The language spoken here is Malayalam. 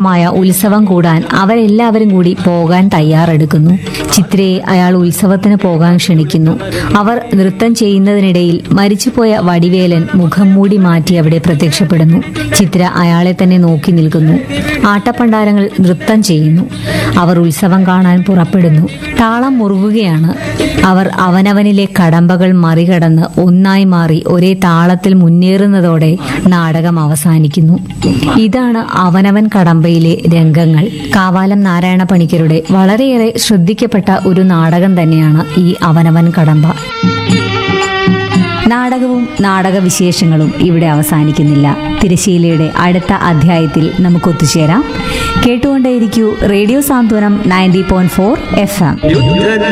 ആഘോഷമായ ഉത്സവം കൂടാൻ അവരെല്ലാവരും കൂടി പോകാൻ തയ്യാറെടുക്കുന്നു ചിത്രയെ അയാൾ ഉത്സവത്തിന് പോകാൻ ക്ഷണിക്കുന്നു അവർ നൃത്തം ചെയ്യുന്നതിനിടയിൽ മരിച്ചുപോയ വടിവേലൻ മുഖം മൂടി മാറ്റി അവിടെ പ്രത്യക്ഷപ്പെടുന്നു ചിത്ര അയാളെ തന്നെ നോക്കി നിൽക്കുന്നു ആട്ടപ്പണ്ടാരങ്ങൾ നൃത്തം ചെയ്യുന്നു അവർ ഉത്സവം കാണാൻ പുറപ്പെടുന്നു താളം മുറുകുകയാണ് അവർ അവനവനിലെ കടമ്പകൾ മറികടന്ന് ഒന്നായി മാറി ഒരേ താളത്തിൽ മുന്നേറുന്നതോടെ നാടകം അവസാനിക്കുന്നു ഇതാണ് അവനവൻ കടമ്പയിലെ രംഗങ്ങൾ കാവാലം നാരായണ പണിക്കരുടെ വളരെയേറെ ശ്രദ്ധിക്കപ്പെട്ട ഒരു നാടകം തന്നെയാണ് ഈ അവനവൻ കടമ്പ നാടകവും നാടകവിശേഷങ്ങളും ഇവിടെ അവസാനിക്കുന്നില്ല തിരശീലയുടെ അടുത്ത അധ്യായത്തിൽ നമുക്ക് ഒത്തുചേരാം കേട്ടുകൊണ്ടേയിരിക്കൂ radio Santhwanam ninety point four F M യുദ്ധ